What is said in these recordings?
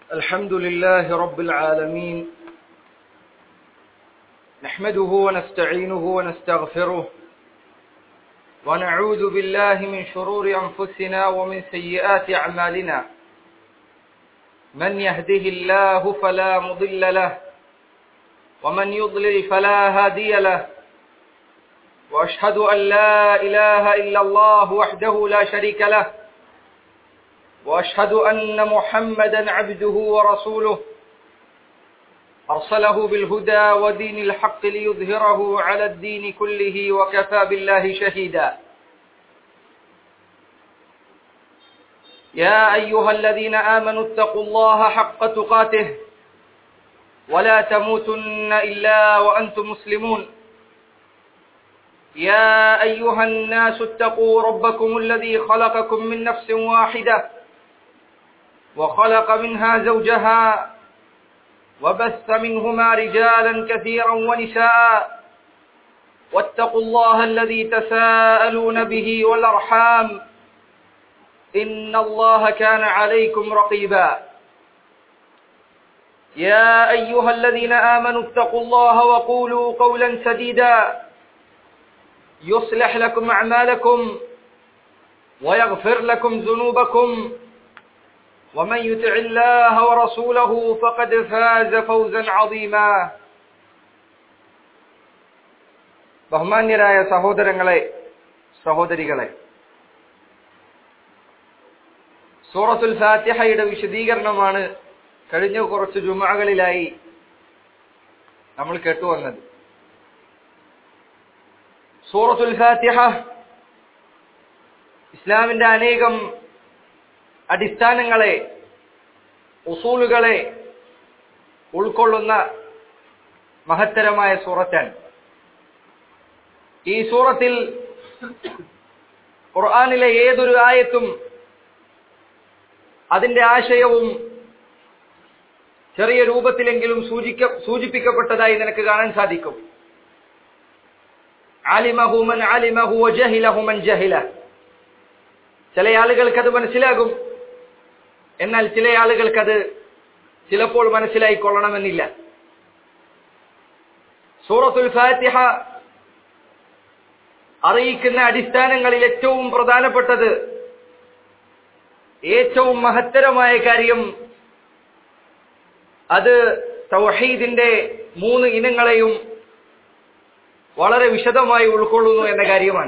الحمد لله رب العالمين نحمده ونستعينه ونستغفره ونعوذ بالله من شرور أنفسنا ومن سيئات أعمالنا من يهده الله فلا مضل له ومن يضلل فلا هادي له وأشهد أن لا إله إلا الله وحده لا شريك له وأشهد أن محمدا عبده ورسوله أرسله بالهدى ودين الحق ليظهره على الدين كله وكفى بالله شهيدا يا أيها الذين آمنوا اتقوا الله حق تقاته ولا تموتن إلا وأنتم مسلمون يا أيها الناس اتقوا ربكم الذي خلقكم من نفس واحدة وخلق منها زوجها وبث منهما رجالا كثيرا ونساء واتقوا الله الذي تساءلون به والأرحام إن الله كان عليكم رقيبا يا أيها الذين آمنوا اتقوا الله وقولوا قولا سديدا يصلح لكم أعمالكم ويغفر لكم ذنوبكم ومن يطع الله ورسوله فقد فاز فوزا عظيما ബഹുമാന്യരായ സഹോദരങ്ങളെ സഹോദരികളെ സൂറത്തുൽ ഫാത്തിഹയുടെ വിശദീകരണമാണ് കഴിഞ്ഞ കുറച്ച് ജുമകളിലായി നമ്മൾ കേട്ടുവന്നത് സൂറത്തുൽ ഫാത്തിഹ ഇസ്ലാമിന്റെ അനേകം അടിസ്ഥാനങ്ങളെ ഉസൂലുകളെ ഉൾക്കൊള്ളുന്ന മഹത്തരമായ സൂറത്താണ് ഈ സൂറത്തിൽ ഖുർആാനിലെ ഏതൊരു ആയത്തും അതിന്റെ ആശയവും ചെറിയ രൂപത്തിലെങ്കിലും സൂചിക്ക സൂചിപ്പിക്കപ്പെട്ടതായി നിനക്ക് കാണാൻ സാധിക്കും ആലിമഹു മൻ ആലിമഹു ജഹിലഹു മൻ ജഹില ചില ആളുകൾക്ക് അത് മനസ്സിലാകും എന്നാൽ ചില ആളുകൾക്കത് ചിലപ്പോൾ മനസ്സിലായി കൊള്ളണമെന്നില്ല സൂറത്തുൽ ഫാത്തിഹ അറിയിക്കുന്ന അടിസ്ഥാനങ്ങളിൽ ഏറ്റവും പ്രധാനപ്പെട്ടത് ഏറ്റവും മഹത്തരമായ കാര്യം അത് തൗഹീദിന്റെ മൂന്ന് ഇനങ്ങളെയും വളരെ വിശദമായി ഉൾക്കൊള്ളുന്നു എന്ന കാര്യമാണ്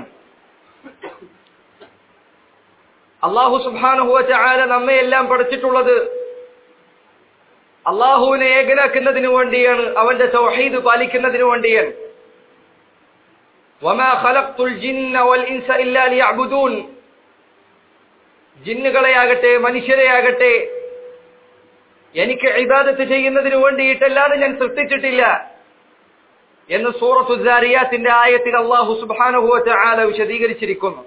അള്ളാഹു സുബാനുഹുവ ചാല നമ്മയെല്ലാം പഠിച്ചിട്ടുള്ളത് അള്ളാഹുവിനെ ഏകനാക്കുന്നതിനു വേണ്ടിയാണ് അവന്റെ തൗഹീദ് പാലിക്കുന്നതിനു വേണ്ടിയാണ് وما خلقت الجن والانس الا ليعبدون ജിന്നുകളെയാകട്ടെ മനുഷ്യരെയാകട്ടെ എനിക്ക് ഇബാദത്ത് ചെയ്യുന്നതിന് വേണ്ടിയിട്ടല്ലാതെ ഞാൻ സൃഷ്ടിച്ചിട്ടില്ല എന്ന് സൂറത്തു ജാരിയാത്തിന്റെ ആയത്തിൽ അള്ളാഹു സുബാനുഹുവ ആല വിശദീകരിച്ചിരിക്കുന്നു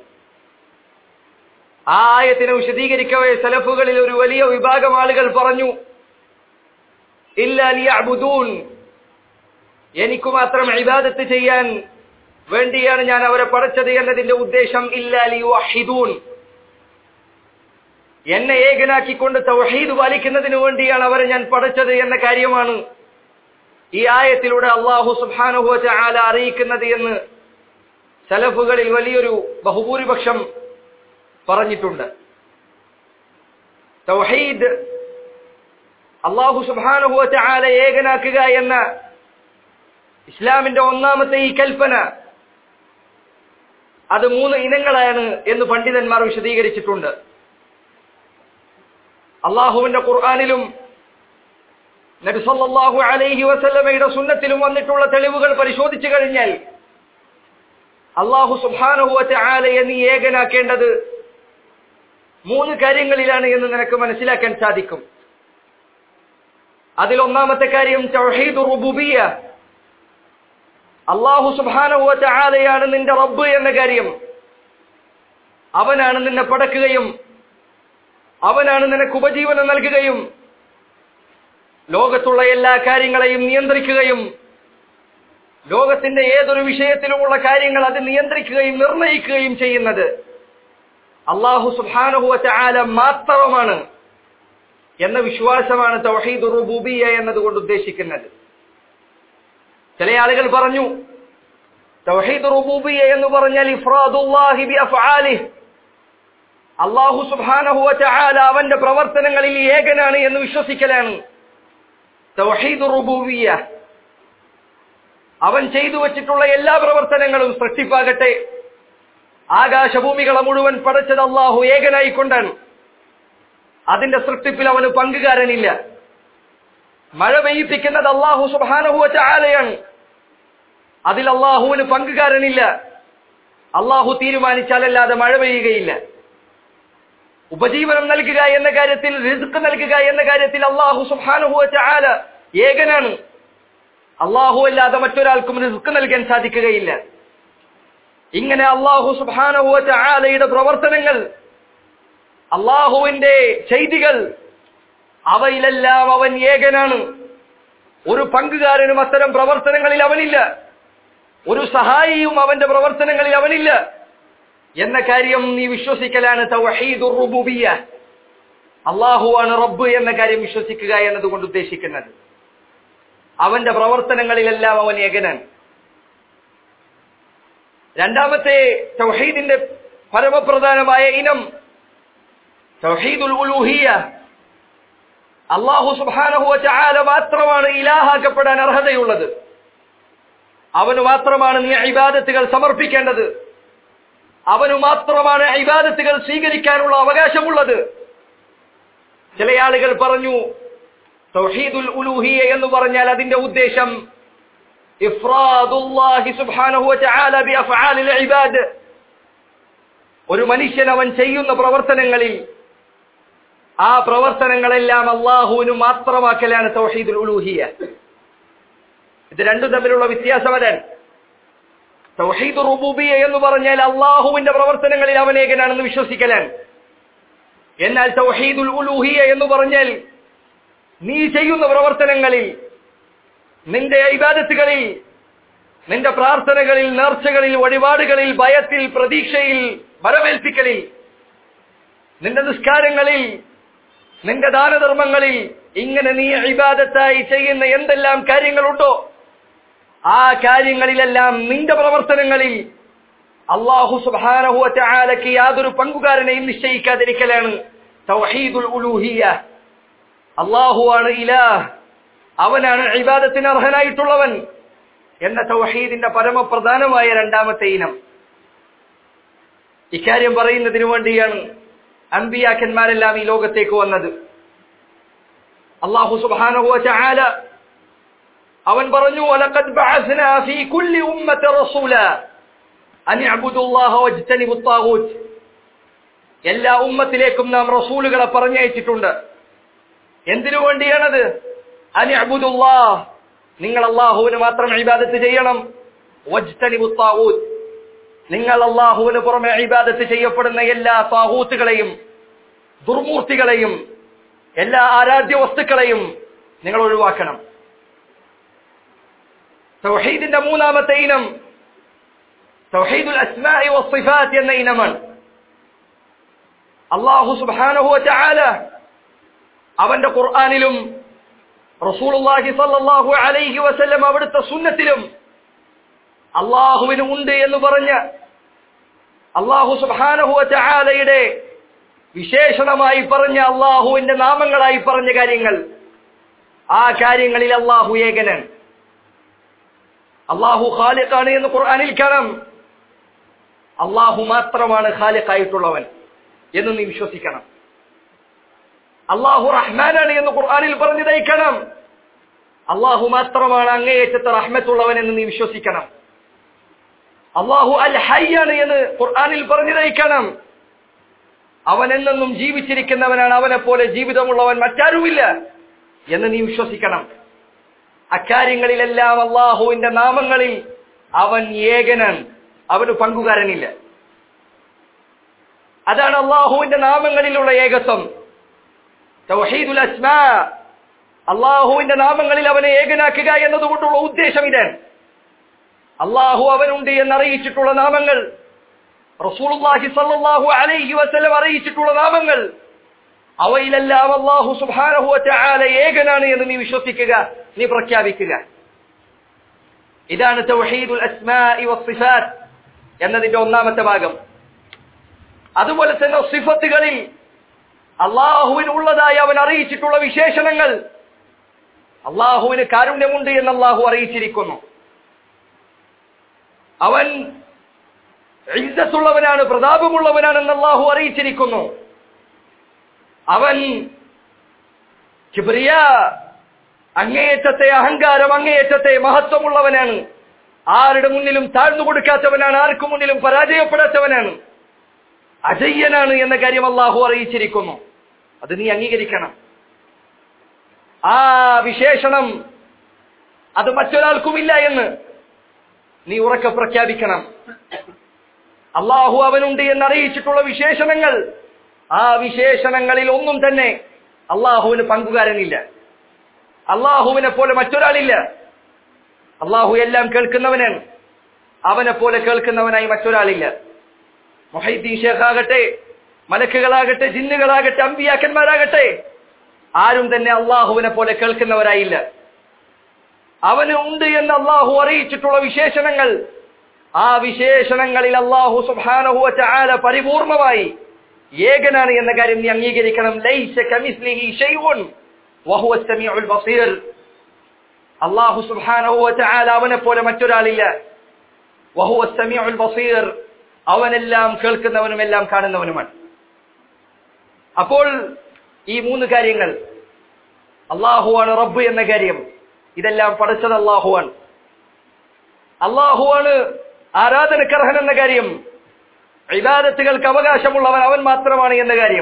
ആ ആയത്തിനെ വിശദീകരിക്കവേ സലഫുകളിൽ ഒരു വലിയ വിഭാഗം ആളുകൾ പറഞ്ഞു ഇല്ല അബുദൂൻ എനിക്ക് മാത്രം ഇബാദത്ത് ചെയ്യാൻ വേണ്ടിയാണ് ഞാൻ അവരെ പഠിച്ചത് എന്നതിന്റെ ഉദ്ദേശം ഇല്ലാലിയുഹിദൂൻ എന്നെ ഏകനാക്കിക്കൊണ്ട് തൗഹീദ് പാലിക്കുന്നതിന് വേണ്ടിയാണ് അവരെ ഞാൻ പഠിച്ചത് എന്ന കാര്യമാണ് ഈ ആയത്തിലൂടെ അള്ളാഹു സുബാനുഹു ആല അറിയിക്കുന്നത് എന്ന് സലഫുകളിൽ വലിയൊരു ബഹുഭൂരിപക്ഷം പറഞ്ഞിട്ടുണ്ട് തൗഹീദ് അള്ളാഹു സുബാനുഹു ആല ഏകനാക്കുക എന്ന ഇസ്ലാമിന്റെ ഒന്നാമത്തെ ഈ കൽപ്പന അത് മൂന്ന് ഇനങ്ങളാണ് എന്ന് പണ്ഡിതന്മാർ വിശദീകരിച്ചിട്ടുണ്ട് അള്ളാഹുവിന്റെ ഖുർആാനിലും നബിസല്ലാഹു അലൈഹി വസല്ലമയുടെ സുന്നത്തിലും വന്നിട്ടുള്ള തെളിവുകൾ പരിശോധിച്ചു കഴിഞ്ഞാൽ അള്ളാഹു സുബാനുഹുവത്തെ ആലയെ നീ ഏകനാക്കേണ്ടത് മൂന്ന് കാര്യങ്ങളിലാണ് എന്ന് നിനക്ക് മനസ്സിലാക്കാൻ സാധിക്കും അതിലൊന്നാമത്തെ കാര്യം തൗഹീദ് റുബുബിയ അള്ളാഹു സുബാനുവറ്റ ആലയാണ് നിന്റെ റബ്ബ് എന്ന കാര്യം അവനാണ് നിന്നെ പടക്കുകയും അവനാണ് നിനക്ക് ഉപജീവനം നൽകുകയും ലോകത്തുള്ള എല്ലാ കാര്യങ്ങളെയും നിയന്ത്രിക്കുകയും ലോകത്തിന്റെ ഏതൊരു വിഷയത്തിലുമുള്ള കാര്യങ്ങൾ അത് നിയന്ത്രിക്കുകയും നിർണയിക്കുകയും ചെയ്യുന്നത് അള്ളാഹു സുബാനുഹുവറ്റ ആല മാത്രമാണ് എന്ന വിശ്വാസമാണ് തൗഹീദ് റുബൂബിയ എന്നതുകൊണ്ട് ഉദ്ദേശിക്കുന്നത് ചില ആളുകൾ പറഞ്ഞു തൗഹീദ് റുബൂബിയ എന്ന് പറഞ്ഞാൽ ഇഫ്രാദുല്ലാഹി ബി അഫ്ആലിഹി അള്ളാഹു സുബ്ഹാനഹു വതആല അവന്റെ പ്രവർത്തനങ്ങളിൽ ഏകനാണ് എന്ന് വിശ്വസിക്കലാണ് തൗഹീദ് റുബൂബിയ അവൻ ചെയ്തു വച്ചിട്ടുള്ള എല്ലാ പ്രവർത്തനങ്ങളും സൃഷ്ടിപ്പാകട്ടെ ആകാശഭൂമികളെ മുഴുവൻ പടച്ചത് അള്ളാഹു ഏകനായിക്കൊണ്ടാണ് അതിന്റെ സൃഷ്ടിപ്പിൽ അവന് പങ്കുകാരനില്ല മഴ പെയ്യിപ്പിക്കുന്നത് അള്ളാഹു സുബാനഹുവ ചാലയാണ് അതിൽ അള്ളാഹുവിന് പങ്കുകാരനില്ല അള്ളാഹു തീരുമാനിച്ചാലല്ലാതെ മഴ പെയ്യുകയില്ല ഉപജീവനം നൽകുക എന്ന കാര്യത്തിൽ റിസ്ക് നൽകുക എന്ന കാര്യത്തിൽ അള്ളാഹു സുബാനുഹുവ ചാല ഏകനാണ് അള്ളാഹു അല്ലാതെ മറ്റൊരാൾക്കും റിസ്ക് നൽകാൻ സാധിക്കുകയില്ല ഇങ്ങനെ അള്ളാഹു സുബാനുഹുവ ചാലയുടെ പ്രവർത്തനങ്ങൾ അള്ളാഹുവിന്റെ ചെയ്തികൾ അവയിലെല്ലാം അവൻ ഏകനാണ് ഒരു പങ്കുകാരനും അത്തരം പ്രവർത്തനങ്ങളിൽ അവനില്ല ഒരു സഹായിയും അവന്റെ പ്രവർത്തനങ്ങളിൽ അവനില്ല എന്ന കാര്യം നീ വിശ്വസിക്കലാണ് തൗഹീദുർ റുബൂബിയ അള്ളാഹുവാണ് റബ്ബ് എന്ന കാര്യം വിശ്വസിക്കുക എന്നതുകൊണ്ട് ഉദ്ദേശിക്കുന്നത് അവന്റെ പ്രവർത്തനങ്ങളിലെല്ലാം അവൻ ഏകനാണ് രണ്ടാമത്തെ തൗഹീദിന്റെ പരമപ്രധാനമായ ഇനം തൗഹീദുൽ ഉലൂഹിയ അള്ളാഹു സുബാനഹുവ ചാല മാത്രമാണ് ഇലാഹാക്കപ്പെടാൻ അർഹതയുള്ളത് അവന് മാത്രമാണ് നീ ഇബാദത്തുകൾ സമർപ്പിക്കേണ്ടത് അവന് മാത്രമാണ് ഇബാദത്തുകൾ സ്വീകരിക്കാനുള്ള അവകാശമുള്ളത് ചില ആളുകൾ പറഞ്ഞു തൗഹീദുൽ ഉലൂഹിയ എന്ന് പറഞ്ഞാൽ അതിന്റെ ഉദ്ദേശം ഇഫ്രാദുല്ലാഹി സുബ്ഹാനഹു വതആല ബിഅഫ്ആലിൽ ഇബാദ് ഒരു മനുഷ്യൻ അവൻ ചെയ്യുന്ന പ്രവർത്തനങ്ങളിൽ ആ പ്രവർത്തനങ്ങളെല്ലാം അള്ളാഹുവിന് മാത്രമാക്കലാണ് തൗഹീദുൽ ഉലൂഹിയ ഇത് രണ്ടും തമ്മിലുള്ള വ്യത്യാസം അതാണ് തൗഹീദ് റുബൂബിയ എന്ന് പറഞ്ഞാൽ അള്ളാഹുവിന്റെ പ്രവർത്തനങ്ങളിൽ അവൻ ഏകനാണെന്ന് വിശ്വസിക്കലാണ് എന്നാൽ തൗഹീദുൽ ഉലൂഹിയ എന്ന് പറഞ്ഞാൽ നീ ചെയ്യുന്ന പ്രവർത്തനങ്ങളിൽ നിന്റെ ഇബാദത്തുകളിൽ നിന്റെ പ്രാർത്ഥനകളിൽ നേർച്ചകളിൽ വഴിപാടുകളിൽ ഭയത്തിൽ പ്രതീക്ഷയിൽ വരവേൽപ്പിക്കലിൽ നിന്റെ നിസ്കാരങ്ങളിൽ നിന്റെ ദാനധർമ്മങ്ങളിൽ ഇങ്ങനെ നീ ഇബാദത്തായി ചെയ്യുന്ന എന്തെല്ലാം കാര്യങ്ങളുണ്ടോ ആ കാര്യങ്ങളിലെല്ലാം നിന്റെ പ്രവർത്തനങ്ങളിൽ അള്ളാഹു സുബാനഹു ചാലക്ക് യാതൊരു പങ്കുകാരനെയും നിശ്ചയിക്കാതിരിക്കലാണ് തൗഹീദുൽ ഉലൂഹിയ അള്ളാഹുവാണ് ഇലാഹ് അവനാണ് ഇബാദത്തിന് അർഹനായിട്ടുള്ളവൻ എന്ന തൗഹീദിന്റെ പരമപ്രധാനമായ രണ്ടാമത്തെ ഇനം ഇക്കാര്യം പറയുന്നതിനു വേണ്ടിയാണ് അമ്പിയാക്കന്മാരെല്ലാം ഈ ലോകത്തേക്ക് വന്നത് അള്ളാഹു സുബാനഹു ചാല അവൻ പറഞ്ഞു വലഖദ് ബഅസ്നാ ഫീ കുല്ലി ഉമ്മത്തി റസൂല അൻ അബ്ദുല്ലാഹ വജ്തനിബു ത്താഗൂത്ത് എല്ലാ ഉമ്മത്തിലേക്കും നാം റസൂലുകളെ പറഞ്ഞയച്ചിട്ടുണ്ട് എന്തിനു വേണ്ടിയാണത് അൻ അബ്ദുല്ലാഹ് നിങ്ങൾ അള്ളാഹുവിന് മാത്രം ഇബാദത്ത് ചെയ്യണം വജ്തനിബു ത്താഗൂത്ത് നിങ്ങൾ അള്ളാഹുവിന് പുറമെ ഇബാദത്ത് ചെയ്യപ്പെടുന്ന എല്ലാ താഹൂത്തുകളെയും ദുർമൂർത്തികളെയും എല്ലാ ആരാധ്യ വസ്തുക്കളെയും നിങ്ങൾ ഒഴിവാക്കണം തൗഹീദിന്റെ മൂന്നാമത്തെ ഇനം തൗഹീദുൽ അസ്മാഇ വസ്സിഫാത്ത് എന്ന ഇനമാണ് അള്ളാഹു സുബ്ഹാനഹു വതആല അവന്റെ ഖുർആനിലും റസൂലുള്ളാഹി സ്വല്ലല്ലാഹു അലൈഹി വസല്ലം അവിടുത്തെ സുന്നത്തിലും അള്ളാഹുവിന് ഉണ്ട് എന്ന് പറഞ്ഞ അള്ളാഹു സുബ്ഹാനഹു വതആലയുടെ വിശേഷണമായി പറഞ്ഞ അള്ളാഹുവിന്റെ നാമങ്ങളായി പറഞ്ഞ കാര്യങ്ങൾ ആ കാര്യങ്ങളിൽ അള്ളാഹു ഏകനാണ് അള്ളാഹു ഖാലിഖാണ് എന്ന് ഖുർആനിൽ കാണാം അള്ളാഹു മാത്രമാണ് ഖാലിഖായിട്ടുള്ളവൻ എന്ന് നീ വിശ്വസിക്കണം അള്ളാഹു റഹ്മാനാണ് എന്ന് ഖുർആനിൽ പറഞ്ഞതായി കാണാം അള്ളാഹു മാത്രമാണ് അങ്ങേയറ്റത്തെ റഹ്മത്തുള്ളവൻ എന്ന് നീ വിശ്വസിക്കണം അള്ളാഹു അൽ ഹയ്യാണ് എന്ന് ഖുർആനിൽ പറഞ്ഞതായി കാണാം അവൻ എന്നെന്നും ജീവിച്ചിരിക്കുന്നവനാണ് അവനെ പോലെ ജീവിതമുള്ളവൻ മറ്റാരുമില്ല എന്ന് നീ വിശ്വസിക്കണം അക്കാര്യങ്ങളിലെല്ലാം അള്ളാഹുവിന്റെ നാമങ്ങളിൽ അവൻ ഏകനാണ് അവന് പങ്കുകാരനില്ല അതാണ് അള്ളാഹുവിന്റെ നാമങ്ങളിലുള്ള ഏകത്വം തൗഹീദുൽ അസ്മാ അള്ളാഹുവിന്റെ നാമങ്ങളിൽ അവനെ ഏകനാക്കുക എന്നതുകൊണ്ടുള്ള ഉദ്ദേശം ഇതാണ് അള്ളാഹു അവനുണ്ട് എന്നറിയിച്ചിട്ടുള്ള നാമങ്ങൾ റസൂലുള്ളാഹി സ്വല്ലല്ലാഹു അലൈഹി വസല്ലം അറിയിച്ചിട്ടുള്ള നാമങ്ങൾ അവയിലെല്ലാം അള്ളാഹു സുബാനഹുവ ചാല ഏകനാണ് എന്ന് നീ വിശ്വസിക്കുക നീ പ്രഖ്യാപിക്കുക ഇതാണ് തൗഹീദുൽ അസ്മാഇ വസ്സിഫാത്ത് എന്നതിന്റെ ഒന്നാമത്തെ ഭാഗം അതുപോലെ തന്നെ സിഫത്തുകളിൽ അള്ളാഹുവിനുള്ളതായി അവൻ അറിയിച്ചിട്ടുള്ള വിശേഷണങ്ങൾ അള്ളാഹുവിന് കാരുണ്യമുണ്ട് എന്ന് അള്ളാഹു അറിയിച്ചിരിക്കുന്നു അവൻ ഇജ്ജത്തുള്ളവനാണ് പ്രതാപമുള്ളവനാണെന്ന് അള്ളാഹു അറിയിച്ചിരിക്കുന്നു അവൻ കിബ്രിയ അങ്ങേയറ്റത്തെ അഹങ്കാരം അങ്ങേയറ്റത്തെ മഹത്വമുള്ളവനാണ് ആരുടെ മുന്നിലും താഴ്ന്നു കൊടുക്കാത്തവനാണ് ആർക്കു മുന്നിലും പരാജയപ്പെടാത്തവനാണ് അജയ്യനാണ് എന്ന കാര്യം അള്ളാഹു അറിയിച്ചിരിക്കുന്നു അത് നീ അംഗീകരിക്കണം ആ വിശേഷണം അത് മറ്റൊരാൾക്കുമില്ല എന്ന് നീ ഉറക്കെ പ്രഖ്യാപിക്കണം അള്ളാഹു അവനുണ്ട് എന്ന് അറിയിച്ചിട്ടുള്ള വിശേഷണങ്ങൾ ആ വിശേഷണങ്ങളിൽ ഒന്നും തന്നെ അള്ളാഹുവിന് പങ്കുകാരനില്ല അള്ളാഹുവിനെ പോലെ മറ്റൊരാളില്ല അള്ളാഹു എല്ലാം കേൾക്കുന്നവനാണ് അവനെ പോലെ കേൾക്കുന്നവനായി മറ്റൊരാളില്ല മൊഹൈദ്ദീൻ ഷേഖാകട്ടെ മലക്കുകളാകട്ടെ ജിന്നുകളാകട്ടെ അമ്പിയാക്കന്മാരാകട്ടെ ആരും തന്നെ അള്ളാഹുവിനെ പോലെ കേൾക്കുന്നവരായില്ല അവന് ഉണ്ട് എന്ന് അള്ളാഹു അറിയിച്ചിട്ടുള്ള വിശേഷണങ്ങൾ ആ വിശേഷണങ്ങളിൽ അള്ളാഹു സുബാനഹുവ ചാല പരിപൂർണമായി ഏകനാണ് എന്ന കാര്യം നീ അംഗീകരിക്കണം ലൈസ കമിസ്ലിഹി ഷൈഉൻ വഹുവ സമീഉൽ ബസീർ അള്ളാഹു സുബ്ഹാനഹു വതആല അവനെ പോലെ മറ്റൊരാളില്ല വഹുവ സമീഉൽ ബസീർ അവനെല്ലാം കേൾക്കുന്നവനും എല്ലാം കാണുന്നവനുമാണ് അപ്പോൾ ഈ മൂന്ന് കാര്യങ്ങൾ അള്ളാഹുവാണ് റബ്ബ് എന്ന കാര്യം ഇതെല്ലാം പഠിച്ചത് അള്ളാഹുവാണ് അള്ളാഹുവാണ് ആരാധനക്കർഹൻ എന്ന കാര്യം ഇബാദത്തുകൾക്ക് അവകാശമുള്ളവൻ അവൻ മാത്രമാണ് എന്ന കാര്യം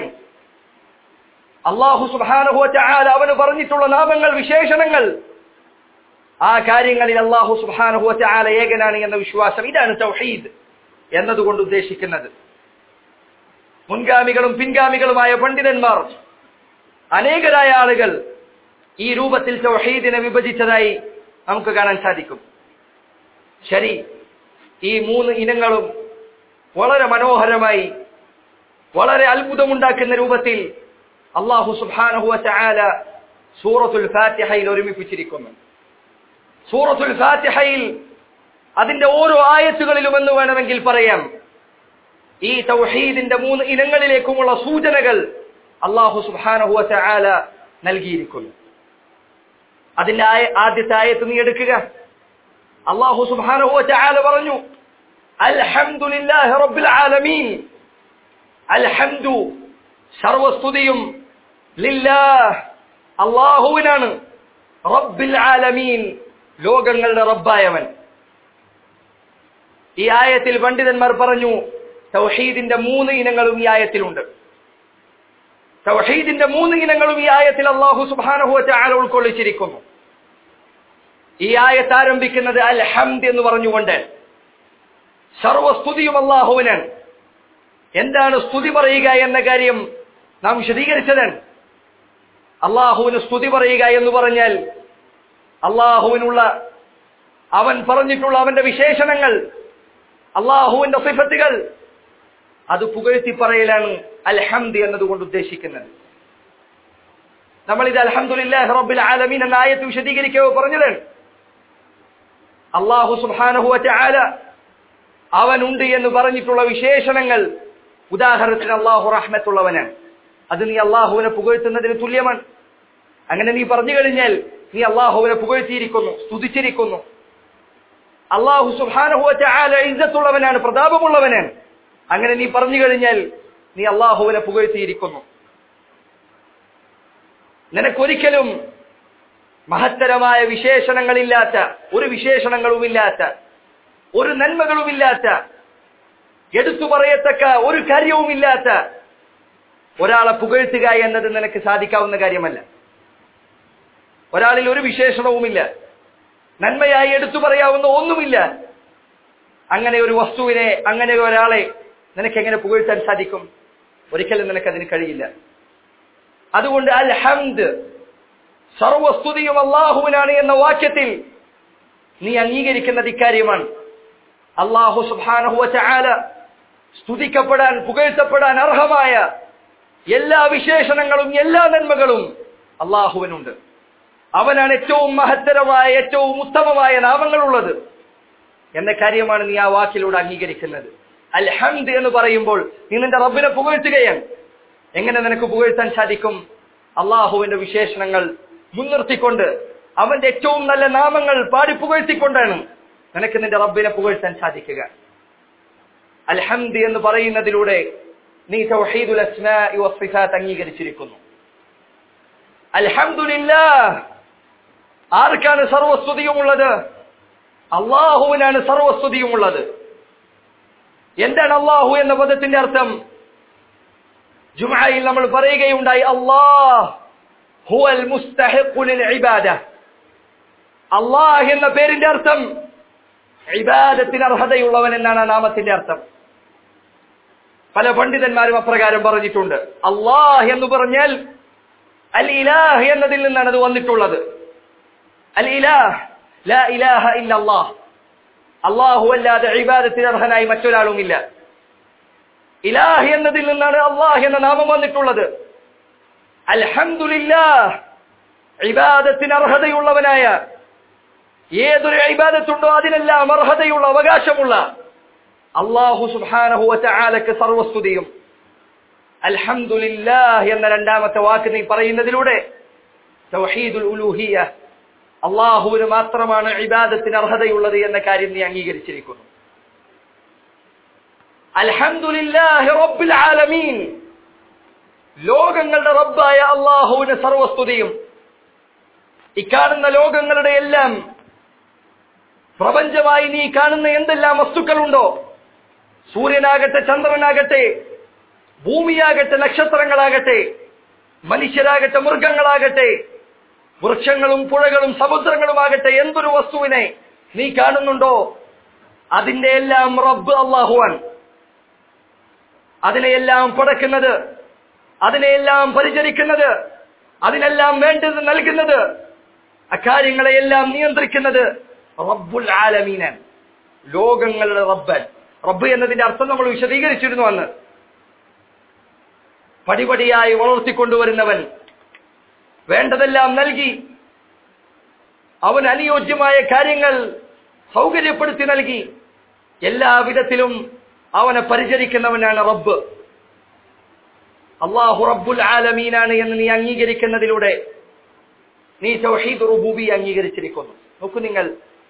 അള്ളാഹു സുബാനുഹു ചായാൽ അവന് പറഞ്ഞിട്ടുള്ള നാമങ്ങൾ വിശേഷണങ്ങൾ ആ കാര്യങ്ങളിൽ അള്ളാഹു സുബാനുഹു ചായാല ഏകനാണ് എന്ന വിശ്വാസം ഇതാണ് തൗഹീദ് എന്നതുകൊണ്ട് ഉദ്ദേശിക്കുന്നത് മുൻഗാമികളും പിൻഗാമികളുമായ പണ്ഡിതന്മാർ അനേകരായ ആളുകൾ ഈ രൂപത്തിൽ തൗഹീദിനെ വിഭജിച്ചതായി നമുക്ക് കാണാൻ സാധിക്കും ശരി ഈ മൂന്ന് ഇനങ്ങളും വളരെ മനോഹരമായി വളരെ അത്ഭുതമുണ്ടാക്കുന്ന രൂപത്തിൽ അള്ളാഹു സുബാനഹുവ ചായാല സൂറത്തുൽ ഫാത്തിഹയിൽ ഒരുമിപ്പിച്ചിരിക്കുന്നു സൂറത്തുൽ ഫാത്തിഹയിൽ അതിന്റെ ഓരോ ആയത്തുകളിലും എന്ന് വേണമെങ്കിൽ പറയാം ഈ തൗഹീദിന്റെ മൂന്ന് ഇനങ്ങളിലേക്കുമുള്ള സൂചനകൾ അള്ളാഹു സുബാനഹുവ ചായാല നൽകിയിരിക്കുന്നു അതിന്റെ ആദ്യത്തെ ആയത്ത് നീ എടുക്കുക അള്ളാഹു സുബാനഹുവ ചായാല പറഞ്ഞു അൽഹംദുലില്ലാഹി റബ്ബിൽ ആലമീൻ അൽഹംദു സർവസ്തുതിയും ലില്ലാഹ് അള്ളാഹുവിനാണ് റബ്ബിൽ ആലമീൻ ലോകങ്ങളുടെ റബ്ബായവൻ ഈ ആയത്തിൽ പണ്ഡിതന്മാർ പറഞ്ഞു തൗഹീദിന്റെ മൂന്ന് ഇനങ്ങളും ഈ ആയത്തിലുണ്ട് തൗഹീദിന്റെ മൂന്ന് ഇനങ്ങളും ഈ ആയത്തിൽ അള്ളാഹു സുബാനഹുവ ചാല ഉൾക്കൊള്ളിച്ചിരിക്കുന്നു ഈ ആയത്ത് ആരംഭിക്കുന്നത് അൽ ഹംദ് എന്ന് പറഞ്ഞുകൊണ്ട് സർവസ്തുതിയും അള്ളാഹുവിനാണ് എന്താണ് സ്തുതി പറയുക എന്ന കാര്യം നാം വിശദീകരിച്ചതാണ് അള്ളാഹുവിന് സ്തുതി പറയുക എന്ന് പറഞ്ഞാൽ അള്ളാഹുവിനുള്ള അവൻ പറഞ്ഞിട്ടുള്ള അവന്റെ വിശേഷണങ്ങൾ അള്ളാഹുവിന്റെ സിഫത്തുകൾ അത് പുകഴ്ത്തി പറയലാണ് അൽഹംദ് എന്നതുകൊണ്ട് ഉദ്ദേശിക്കുന്നത് നമ്മൾ ഇത് അൽഹംദുലില്ലാഹി റബ്ബിൽ ആലമീൻ എന്ന ആയത്ത് വിശദീകരിക്കവോ പറഞ്ഞതാണ് അള്ളാഹു സുബ്ഹാനഹു വതആല അവനുണ്ട് എന്ന് പറഞ്ഞിട്ടുള്ള വിശേഷണങ്ങൾ ഉദാഹരണത്തിന് അള്ളാഹു റഹ്മത്തുള്ളവനാണ് അത് നീ അള്ളാഹുവിനെ പുകഴ്ത്തുന്നതിന് തുല്യമാണ് അങ്ങനെ നീ പറഞ്ഞു കഴിഞ്ഞാൽ നീ അള്ളാഹുവിനെ പുകഴ്ത്തിയിരിക്കുന്നു സ്തുതിച്ചിരിക്കുന്നു അള്ളാഹു സുഹാനഹുവറ്റ ആല ഇജ്ജത്തുള്ളവനാണ് പ്രതാപമുള്ളവനാണ് അങ്ങനെ നീ പറഞ്ഞു കഴിഞ്ഞാൽ നീ അള്ളാഹുവിനെ പുകഴ്ത്തിയിരിക്കുന്നു നിനക്കൊരിക്കലും മഹത്തരമായ വിശേഷണങ്ങളില്ലാത്ത ഒരു വിശേഷണങ്ങളുമില്ലാത്ത ഒരു നന്മകളുമില്ലാത്ത എടുത്തു പറയത്തക്ക ഒരു കാര്യവുമില്ലാത്ത ഒരാളെ പുകഴ്ത്തുക എന്നത് നിനക്ക് സാധിക്കാവുന്ന കാര്യമല്ല ഒരാളിൽ ഒരു വിശേഷണവുമില്ല നന്മയായി എടുത്തു പറയാവുന്ന ഒന്നുമില്ല അങ്ങനെ ഒരു വസ്തുവിനെ അങ്ങനെ ഒരാളെ നിനക്ക് എങ്ങനെ പുകഴ്ത്താൻ സാധിക്കും ഒരിക്കലും നിനക്ക് അതിന് കഴിയില്ല അതുകൊണ്ട് അൽ ഹംദ് സർവസ്തുതിയും അള്ളാഹുവിനാണ് എന്ന വാക്യത്തിൽ നീ അംഗീകരിക്കുന്നത് ഇക്കാര്യമാണ് അള്ളാഹു സുബാനഹുവ ചാല സ്തുതിക്കപ്പെടാൻ പുകഴ്ത്തപ്പെടാൻ അർഹമായ എല്ലാ വിശേഷണങ്ങളും എല്ലാ നന്മകളും അള്ളാഹുവിനുണ്ട് അവനാണ് ഏറ്റവും മഹത്തരമായ ഏറ്റവും ഉത്തമമായ നാമങ്ങളുള്ളത് എന്ന കാര്യമാണ് നീ ആ വാക്കിലൂടെ അംഗീകരിക്കുന്നത് അൽഹംദ് എന്ന് പറയുമ്പോൾ നീ നിന്റെ റബ്ബിനെ പുകഴ്ത്തുകയാണ് എങ്ങനെ നിനക്ക് പുകഴ്ത്താൻ സാധിക്കും അള്ളാഹുവിന്റെ വിശേഷണങ്ങൾ മുൻനിർത്തിക്കൊണ്ട് അവന്റെ ഏറ്റവും നല്ല നാമങ്ങൾ പാടി പുകഴ്ത്തിക്കൊണ്ടാണ് നിനക്ക് നിന്റെ റബ്ബിനെ പുകഴ്ത്താൻ സാധിക്കുക അൽഹംദ് എന്ന് പറയുന്നതിലൂടെ നീ തൗഹീദുൽ അസ്മാഇ വസ്സിഫാത്ത് അംഗീകരിച്ചിരിക്കുന്നു അൽഹംദുലില്ലാഹ് ആർക്കാണ് സർവസ്തുതിയുമുള്ളത് അള്ളാഹുവിനാണ് സർവസ്തുതിയുമുള്ളത് എന്താണ് അള്ളാഹു എന്ന പദത്തിന്റെ അർത്ഥം ജുമായിൽ നമ്മൾ പറയുകയുണ്ടായി അള്ളാഹ് ഹുവൽ മുസ്തഹിഖുലിൽ ഇബാദ അള്ളാഹ് എന്ന പേരിന്റെ അർത്ഥം ഇബാദത്തിന് അർഹതയുള്ളവൻ എന്നാണ് ആ നാമത്തിന്റെ അർത്ഥം പല പണ്ഡിതന്മാരും അപ്രകാരം പറഞ്ഞിട്ടുണ്ട് അള്ളാഹ് എന്ന് പറഞ്ഞാൽ അൽ ഇലാഹ് എന്നതിൽ നിന്നാണ് അത് വന്നിട്ടുള്ളത് അൽ ഇലാഹ് ലാ ഇലാഹ ഇല്ല അള്ളാഹ് അള്ളാഹു അല്ലാതെ ഇബാദത്തിന് അർഹനായി മറ്റൊരാളുമില്ല ഇലാഹ് എന്നതിൽ നിന്നാണ് അള്ളാഹ് എന്ന നാമം വന്നിട്ടുള്ളത് അൽഹംദുലില്ലാഹ് ഇബാദത്തിന് അർഹതയുള്ളവനായ ഏതൊരു ഇബാദത്തുണ്ടോ അതിനെല്ലാം അർഹതയുള്ള അവകാശമുള്ള അള്ളാഹു സുബ്ഹാനഹു വതആലക്ക് സർവസ്തുതിയും അൽഹംദുലില്ലാഹ് എന്ന രണ്ടാമത്തെ വാക്ക് നീ പറയുന്നതിലൂടെ തൗഹീദുൽ ഉലൂഹിയ അള്ളാഹുവിന് മാത്രമാണ് ഇബാദത്തിന് അർഹതയുള്ളത് എന്ന കാര്യം നീ അംഗീകരിച്ചിരിക്കുന്നു അൽഹംദുലില്ലാഹി റബ്ബിൽ ആലമീൻ ലോകങ്ങളുടെ റബ്ബായ അള്ളാഹുവിന് സർവസ്തുതിയും ഇക്കാണുന്ന ലോകങ്ങളുടെ എല്ലാം പ്രപഞ്ചമായി നീ കാണുന്ന എന്തെല്ലാം വസ്തുക്കളുണ്ടോ സൂര്യനാകട്ടെ ചന്ദ്രനാകട്ടെ ഭൂമിയാകട്ടെ നക്ഷത്രങ്ങളാകട്ടെ മനുഷ്യരാകട്ടെ മൃഗങ്ങളാകട്ടെ വൃക്ഷങ്ങളും പുഴകളും സമുദ്രങ്ങളുമാകട്ടെ എന്തൊരു വസ്തുവിനെ നീ കാണുന്നുണ്ടോ അതിന്റെ എല്ലാം റബ്ബ് അള്ളാഹുവാൻ അതിനെയെല്ലാം പടക്കുന്നത് അതിനെയെല്ലാം പരിചരിക്കുന്നത് അതിനെല്ലാം വേണ്ടത് നൽകുന്നത് അക്കാര്യങ്ങളെയെല്ലാം നിയന്ത്രിക്കുന്നത് റബ്ബുൽ ആലമീനൻ ലോകങ്ങളുടെ റബ്ബൻ റബ്ബ് എന്നതിന്റെ അർത്ഥം നമ്മൾ വിശദീകരിച്ചിരുന്നു അന്ന് പടിപടിയായി വളർത്തിക്കൊണ്ടുവരുന്നവൻ വേണ്ടതെല്ലാം നൽകി അവൻ അനുയോജ്യമായ കാര്യങ്ങൾ സൗകര്യപ്പെടുത്തി നൽകി എല്ലാവിധത്തിലും അവനെ പരിചരിക്കുന്നവനാണ് റബ്ബ് അള്ളാഹു റബ്ബുൽ ആലമീനാണ് എന്ന് നീ അംഗീകരിക്കുന്നതിലൂടെ നീ തൗഹീദ് റുബൂബി അംഗീകരിച്ചിരിക്കുന്നു നോക്കൂ നിങ്ങൾ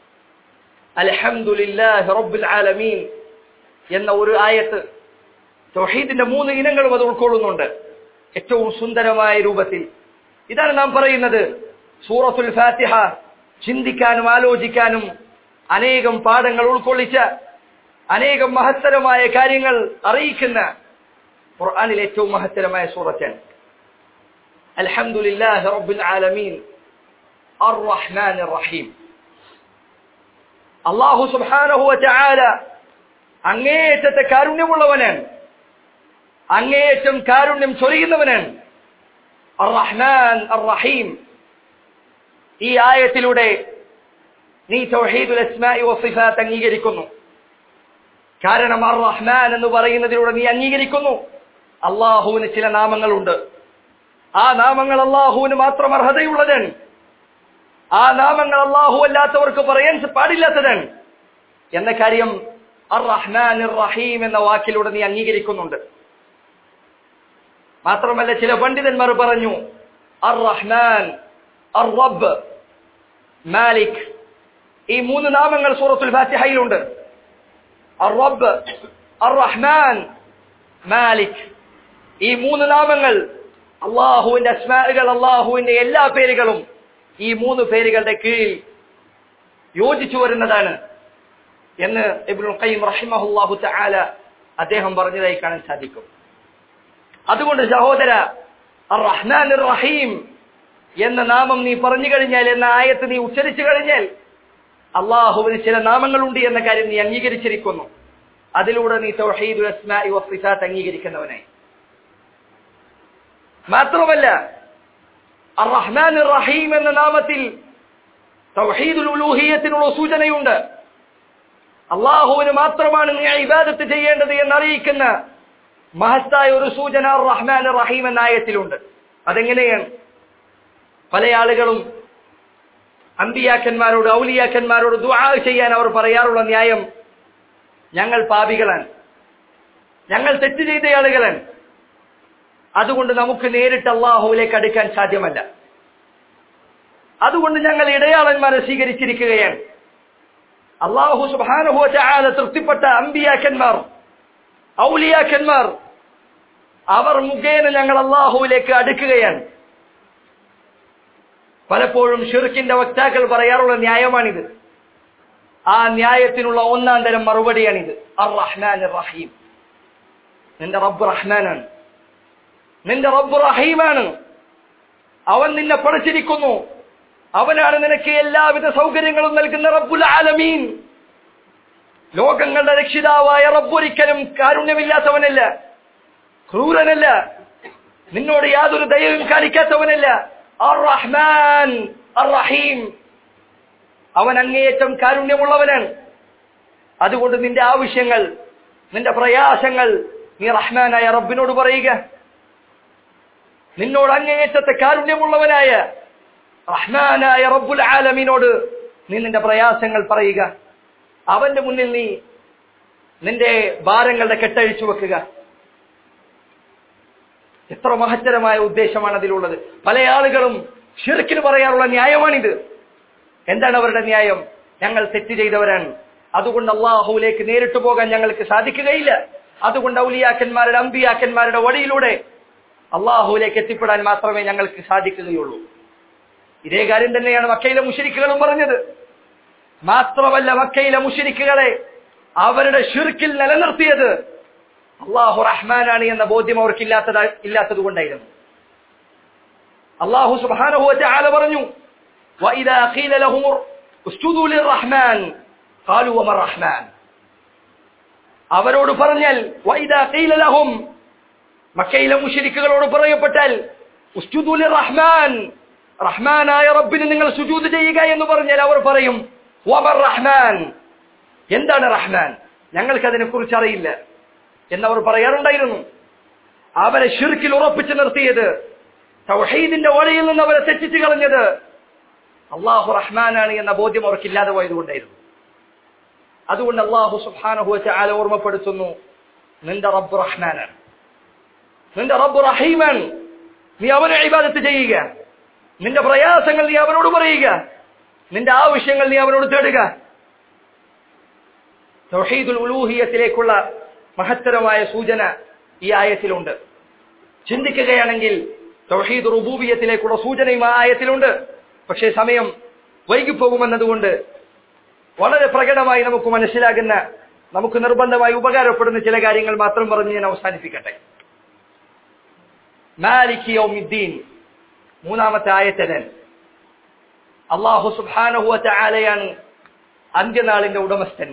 അൽഹംദുലില്ലാഹി റബ്ബുൽ ആലമീൻ എന്ന ഒരു ആയത്ത് തൗഹീദിന്റെ മൂന്ന് ഇനങ്ങളും അത് ഉൾക്കൊള്ളുന്നുണ്ട് ഏറ്റവും സുന്ദരമായ രൂപത്തിൽ ഇതാണ് നാം പറയുന്നത് സൂറത്തുൽ ഫാത്തിഹ ചിന്തിക്കാനും ആലോചിക്കാനും അനേകം പാഠങ്ങൾ ഉൾക്കൊള്ളിച്ച അനേകം മഹത്തരമായ കാര്യങ്ങൾ അറിയിക്കുന്ന ഖുർആനിൽ ഏറ്റവും മഹത്തരമായ സൂറത്താണ് അൽഹംദുലില്ലാഹി റബ്ബിൽ ആലമീൻ അർറഹ്മാൻ റഹീം അള്ളാഹു സുബ്ഹാനഹു വതആല അങ്ങേയറ്റത്തെ കാരുണ്യമുള്ളവനാണ് അങ്ങേയറ്റം കാരുണ്യം ചൊരിയുന്നവനാണ് അർറഹ്മാൻ അർറഹീം ഈ ആയത്തിലൂടെ നീ തൗഹീദുൽ അസ്മാഇ വസിഫാത്ത് അംഗീകരിക്കുന്നു കാരണം അർ റഹ്മാൻ എന്ന് പറയുന്നതിലൂടെ നീ അംഗീകരിക്കുന്നു അള്ളാഹുവിന് ചില നാമങ്ങളുണ്ട് ആ നാമങ്ങൾ അള്ളാഹുവിന് മാത്രം അർഹതയുള്ളതാണ് ആ നാമങ്ങൾ അള്ളാഹു അല്ലാത്തവർക്ക് പറയാൻ പാടില്ലാത്തതാണ് എന്ന കാര്യം അർ റഹ്മാൻ റഹീം എന്ന വാക്കിലൂടെ നീ അംഗീകരിക്കുന്നുണ്ട് മാത്രമല്ല ചില പണ്ഡിതന്മാർ പറഞ്ഞു അർ റഹ്മാൻ അർ റബ്ബ് മാലിക് ഈ മൂന്ന് നാമങ്ങൾ സൂറത്തുൽ ഫാത്തിഹയിലുണ്ട് അർ റബ്ബ് അർ റഹ്മാൻ മാലിക് ഈ മൂന്ന് നാമങ്ങൾ അള്ളാഹുവിന്റെ അസ്മാകൾ അള്ളാഹുവിന്റെ എല്ലാ പേരുകളും ഈ മൂന്ന് പേരുകളുടെ കീഴിൽ യോജിച്ചു വരുന്നതാണ് എന്ന് ഇബ്നുൽ ഖയ്യിം റഹിമഹുല്ലാഹു തആല അദ്ദേഹം പറഞ്ഞതായി കാണാൻ സാധിക്കും അതുകൊണ്ട് സഹോദര അർ റഹ്മാൻ റഹീം എന്ന നാമം നീ പറഞ്ഞു കഴിഞ്ഞാൽ എന്ന ആയത്ത് നീ ഉച്ചരിച്ചു കഴിഞ്ഞാൽ അള്ളാഹുവിന് ചില നാമങ്ങളുണ്ട് എന്ന കാര്യം നീ അംഗീകരിച്ചിരിക്കുന്നു അതിലൂടെ നീ തൗഹീദുൽ അസ്മാഇ വസിഫാത്ത് അംഗീകരിക്കുന്നവനായി മാത്രമല്ല അർ റഹ്മാൻ റഹീം എന്ന നാമത്തിൽ തൗഹീദുൽ ഉലൂഹിയത്തിനുള്ള സൂചനയുണ്ട് അള്ളാഹുവിന് മാത്രമാണ് നീ ഇബാദത്ത് ചെയ്യേണ്ടത് എന്നറിയിക്കുന്ന മഹത്തായ ഒരു സൂചന റഹ്മാൻ റഹീം എന്ന ആയത്തിലുണ്ട് അതെങ്ങനെയാണ് പല ആളുകളും അമ്പിയാക്കന്മാരോട് ഔലിയാക്കന്മാരോട് ദുആ ചെയ്യാൻ അവർ പറയാറുള്ള ന്യായം ഞങ്ങൾ പാപികളാണ് ഞങ്ങൾ തെറ്റ് ചെയ്ത ആളുകളാണ് അതുകൊണ്ട് നമുക്ക് നേരിട്ട് അള്ളാഹുവിലേക്ക് അടുക്കാൻ സാധ്യമല്ല അതുകൊണ്ട് ഞങ്ങൾ ഇടയാളന്മാരെ സ്വീകരിച്ചിരിക്കുകയാണ് അള്ളാഹു സുബാനുഭവ ചാല തൃപ്തിപ്പെട്ട അമ്പിയാക്കന്മാർ ഔലിയാക്കന്മാർ അവർ മുഖേന ഞങ്ങൾ അള്ളാഹുവിലേക്ക് അടുക്കുകയാണ് പലപ്പോഴും ഷിർക്കിന്റെ വക്താക്കൾ പറയാറുള്ള ന്യായമാണിത് ആ ന്യായത്തിനുള്ള ഒന്നാം തരം മറുപടിയാണിത് അർ റഹ്മാൻ റഹീം നിന്റെ റബ്ബ് റഹ്മാനാണ് നിന്റെ റബ്ബ് റഹീമാണ് അവൻ നിന്നെ പഠിച്ചിരിക്കുന്നു അവനാണ് നിനക്ക് എല്ലാവിധ സൗകര്യങ്ങളും നൽകുന്ന റബ്ബുൽ ആലമീൻ ലോകങ്ങളുടെ രക്ഷിതാവായ റബ്ബൊരിക്കലും കാരുണ്യമില്ലാത്തവനല്ല ക്രൂരനല്ല നിന്നോട് യാതൊരു ദയവും കാണിക്കാത്തവനല്ല അർ റഹ്മാൻ അർ റഹീം അവൻ അങ്ങേയറ്റം കാരുണ്യമുള്ളവനാണ് അതുകൊണ്ട് നിന്റെ ആവശ്യങ്ങൾ നിന്റെ പ്രയാസങ്ങൾ നീ റഹ്മാനായ റബ്ബിനോട് പറയുക നിന്നോട് അങ്ങേയറ്റത്തെ കാരുണ്യമുള്ളവനായ റഹ്മാനായ റബ്ബുൽ ആലമീനോട് നീ നിന്റെ പ്രയാസങ്ങൾ പറയുക അവന്റെ മുന്നിൽ നീ നിന്റെ ഭാരങ്ങളുടെ കെട്ടഴിച്ചു വെക്കുക എത്ര മഹത്തരമായ ഉദ്ദേശമാണ് അതിലുള്ളത് പല ആളുകളും ഷിർക്കിന് പറയാറുള്ള ന്യായമാണിത് എന്താണ് അവരുടെ ന്യായം ഞങ്ങൾ തെറ്റ് ചെയ്തവരാണ് അതുകൊണ്ട് അള്ളാഹുവിലേക്ക് നേരിട്ട് പോകാൻ ഞങ്ങൾക്ക് സാധിക്കുകയില്ല അതുകൊണ്ട് ഔലിയാക്കന്മാരുടെ അമ്പിയാക്കന്മാരുടെ വഴിയിലൂടെ അള്ളാഹുവിലേക്ക് എത്തിപ്പെടാൻ മാത്രമേ ഞങ്ങൾക്ക് സാധിക്കുകയുള്ളൂ ഇതേ കാര്യം തന്നെയാണ് മക്കയിലെ മുഷരിക്കുകളും പറഞ്ഞത് മാത്രമല്ല മക്കയിലെ മുഷരിക്കുകളെ അവരുടെ ഷിർക്കിൽ നിലനിർത്തിയത് അള്ളാഹു റഹ്മാനാണ് എന്ന ബോധ്യം അവർക്ക് ഇല്ലാത്തത് ഇല്ലാത്തത് കൊണ്ടായിരുന്നു അള്ളാഹു സുബാനഹുവറ്റ ആല പറഞ്ഞു وإذا قيل لهم اسجدوا للرحمن قالوا وما الرحمن അവരോട് പറഞ്ഞാൽ وإذا قيل لهم മക്കയിലെ മുഷരിക്കുകളോട് പറയപ്പെട്ടാൽ ഉസ്ജുദു റഹ്മാൻ റഹ്മാനായ റബ്ബിന് നിങ്ങൾ സുജൂദ് ചെയ്യുക എന്ന് പറഞ്ഞാൽ അവർ പറയും വമർ റഹ്മാൻ എന്താണ് റഹ്മാൻ ഞങ്ങൾക്ക് അതിനെ കുറിച്ച് അറിയില്ല എന്നവർ പറയാറുണ്ടായിരുന്നു അവരെ ഷിർക്കിൽ ഉറപ്പിച്ചു നിർത്തിയത് തൗഹീദിന്റെ വഴിയിൽ നിന്ന് അവരെ തെറ്റിച്ചു കളഞ്ഞത് അള്ളാഹു റഹ്മാനാണ് എന്ന ബോധ്യം അവർക്കില്ലാതെ പോയതുകൊണ്ടായിരുന്നു അതുകൊണ്ട് അള്ളാഹു സുഹാനഹു ആല ഓർമ്മപ്പെടുത്തുന്നു നിന്റെ റബ്ബ് റഹ്മാനാണ് നിന്റെ റബ്ബ് റഹീമാണ് നീ അവനെ ഇബാദത്ത് ചെയ്യുക നിന്റെ പ്രയാസങ്ങൾ നീ അവനോട് പറയുക നിന്റെ ആവശ്യങ്ങൾ നീ അവനോട് തേടുക തൗഹീദുൽ ഉലൂഹിയത്തിലേക്കുള്ള മഹത്തരമായ സൂചന ഈ ആയത്തിലുണ്ട് ചിന്തിക്കുകയാണെങ്കിൽ തൗഹീദ് റുബൂബിയത്തിലേക്കുള്ള സൂചനയും ആ ആയത്തിലുണ്ട് പക്ഷേ സമയം വൈകിപ്പോകുമെന്നതുകൊണ്ട് വളരെ പ്രകടമായി നമുക്ക് മനസ്സിലാകുന്ന നമുക്ക് നിർബന്ധമായി ഉപകാരപ്പെടുന്ന ചില കാര്യങ്ങൾ മാത്രം പറഞ്ഞ് ഞാൻ അവസാനിപ്പിക്കട്ടെ മാലിക് യൗമിദ്ദീൻ മൂന്നാമത്തെ ആയത്തലൻ അള്ളാഹു സുബ്ഹാനഹു വതആലയാണ് അന്ത്യനാളിന്റെ ഉടമസ്ഥൻ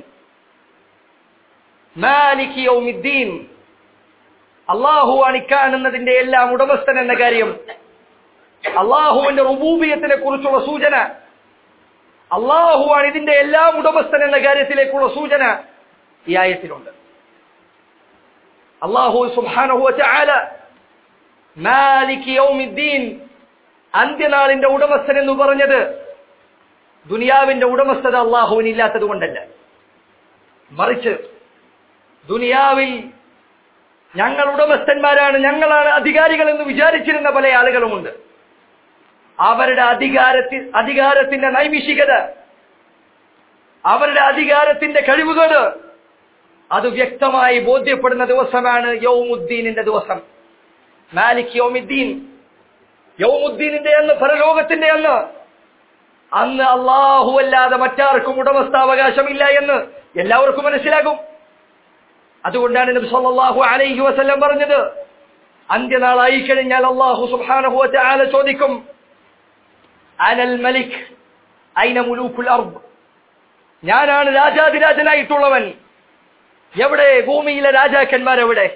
മാലിക് യൗമിദ്ദീൻ അള്ളാഹുവാണ് ഇക്കാണുന്നതിന്റെ എല്ലാം ഉടമസ്ഥൻ എന്ന കാര്യം അള്ളാഹുവിന്റെ റുബൂബിയത്തിനെ കുറിച്ചുള്ള സൂചന അള്ളാഹുവാണ് ഇതിന്റെ എല്ലാം ഉടമസ്ഥൻ എന്ന കാര്യത്തിലേക്കുള്ള സൂചന ഈ ആയത്തിലുണ്ട് അള്ളാഹു സുബ്ഹാനഹു വതആല മാലിക് യൗമിദ്ദീൻ അന്ത്യനാളിന്റെ ഉടമസ്ഥൻ എന്ന് പറഞ്ഞത് ദുനിയാവിന്റെ ഉടമസ്ഥത അള്ളാഹുവിന് ഇല്ലാത്തത് കൊണ്ടല്ല മറിച്ച് ദുനിയാവിൽ ഞങ്ങൾ ഉടമസ്ഥന്മാരാണ് ഞങ്ങളാണ് അധികാരികൾ എന്ന് വിചാരിച്ചിരുന്ന പല ആളുകളുമുണ്ട് അവരുടെ അധികാരത്തി അധികാരത്തിന്റെ നൈമിഷികത അവരുടെ അധികാരത്തിന്റെ കഴിവുകൾ അത് വ്യക്തമായി ബോധ്യപ്പെടുന്ന ദിവസമാണ് യൗമുദ്ദീനിന്റെ ദിവസം മാലിക് യൗമുദ്ദീൻ യൗമുദ്ദീനിന്റെ അന്ന് പരലോകത്തിന്റെ അന്ന് അന്ന് അള്ളാഹു അല്ലാതെ മറ്റാർക്കും ഉടമസ്ഥാവകാശമില്ല എന്ന് എല്ലാവർക്കും മനസ്സിലാകും അതുകൊണ്ടാണ് നബി സല്ലല്ലാഹു അലൈഹി വസല്ലം പറഞ്ഞത് അന്ത്യനാളായി കഴിഞ്ഞാൽ അള്ളാഹു സുബ്ഹാനഹു വതആല ചോദിക്കും അനൽ മലിക് ഐന മുലൂക്കുൽ അർദ് ഞാനാണ് രാജാതിരാജനായിട്ടുള്ളവൻ എവിടെ ഭൂമിയിലെ രാജാക്കന്മാർ എവിടെ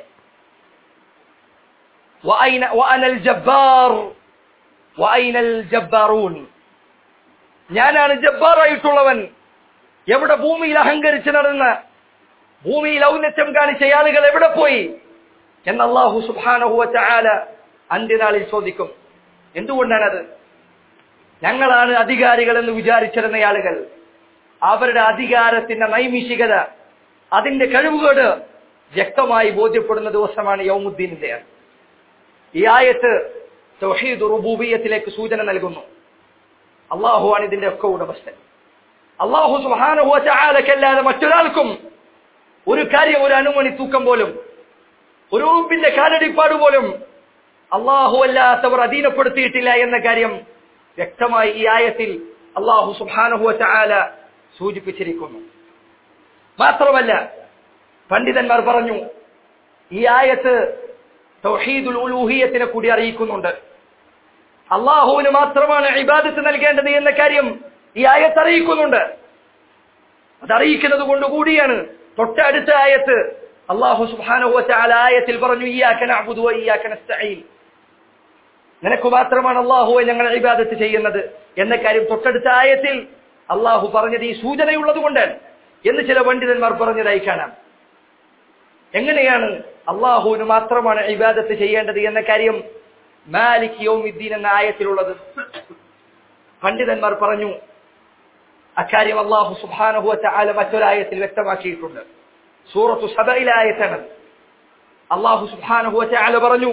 وأين وأنا الجبار وأين الجبارون ഞാനാണ് ജബ്ബാറായിട്ടുള്ളവൻ എവിടെ ഭൂമിയിൽ അഹങ്കരിച്ച് നടന്ന് ഭൂമിയിൽ ഔന്നത്യം കാണിച്ച ആളുകൾ എവിടെ പോയി എന്ന് അള്ളാഹു സുബാനഹുവ ചാല അന്ത്യനാളിൽ ചോദിക്കും എന്തുകൊണ്ടാണത് ഞങ്ങളാണ് അധികാരികൾ എന്ന് വിചാരിച്ചിരുന്ന ആളുകൾ അവരുടെ അധികാരത്തിന്റെ നൈമിഷികത അതിന്റെ കഴിവുകേട് വ്യക്തമായി ബോധ്യപ്പെടുന്ന ദിവസമാണ് യൗമുദ്ദീനിന്റെ ഈ ആയത്ത് തൗഹീദ് റുബൂബിയത്തിലേക്ക് സൂചന നൽകുന്നു അള്ളാഹുവാണ് ഇതിന്റെ ഒക്കെ ഉടമസ്ഥൻ അള്ളാഹു സുഹാനുഹുവ ചാലക്കല്ലാതെ മറ്റൊരാൾക്കും ഒരു കാര്യം ഒരു അണുമണി തൂക്കം പോലും ഒരു ഉറുമ്പിന്റെ കാലടിപ്പാട് പോലും അള്ളാഹു അല്ലാത്തവർ അധീനപ്പെടുത്തിയിട്ടില്ല എന്ന കാര്യം വ്യക്തമായി ഈ ആയത്തിൽ അള്ളാഹു സുഹാനുഹുവ ചാല സൂചിപ്പിച്ചിരിക്കുന്നു മാത്രമല്ല പണ്ഡിതന്മാർ പറഞ്ഞു ഈ ആയത്ത് തൗഹീദുൽ ഉലൂഹിയത്തിനെ കൂടി അറിയിക്കുന്നുണ്ട് അള്ളാഹുവിന് മാത്രമാണ് ഇബാദത്ത് നൽകേണ്ടത് എന്ന കാര്യം ഈ ആയത്ത് അറിയിക്കുന്നുണ്ട് അതറിയിക്കുന്നത് കൊണ്ടുകൂടിയാണ് തൊട്ടടുത്ത ആയത്ത് അള്ളാഹു സുബാനുവല ആയത്തിൽ പറഞ്ഞു ഈയാക്കനീൻ നിനക്ക് മാത്രമാണ് അള്ളാഹുവെ ഞങ്ങൾ ഇബാദത്ത് ചെയ്യുന്നത് എന്ന കാര്യം തൊട്ടടുത്ത ആയത്തിൽ അള്ളാഹു പറഞ്ഞത് ഈ സൂചനയുള്ളത് കൊണ്ട് എന്ന് ചില പണ്ഡിതന്മാർ പറഞ്ഞതായി കാണാം എങ്ങനെയാണ് അള്ളാഹുവിന് മാത്രമാണ് ഇബാദത്ത് ചെയ്യേണ്ടത് എന്ന കാര്യം മാലിക് യൗമിദ്ദീൻ എന്ന ആയത്തിലുള്ളത് പണ്ഡിതന്മാർ പറഞ്ഞു അക്കാര്യം അള്ളാഹു സുബാനഹു ആല മറ്റൊരായത്തിൽ വ്യക്തമാക്കിയിട്ടുണ്ട് സൂറത്തു സബയിലെ ആയത്താണ് അള്ളാഹു സുബാനഹു ആല പറഞ്ഞു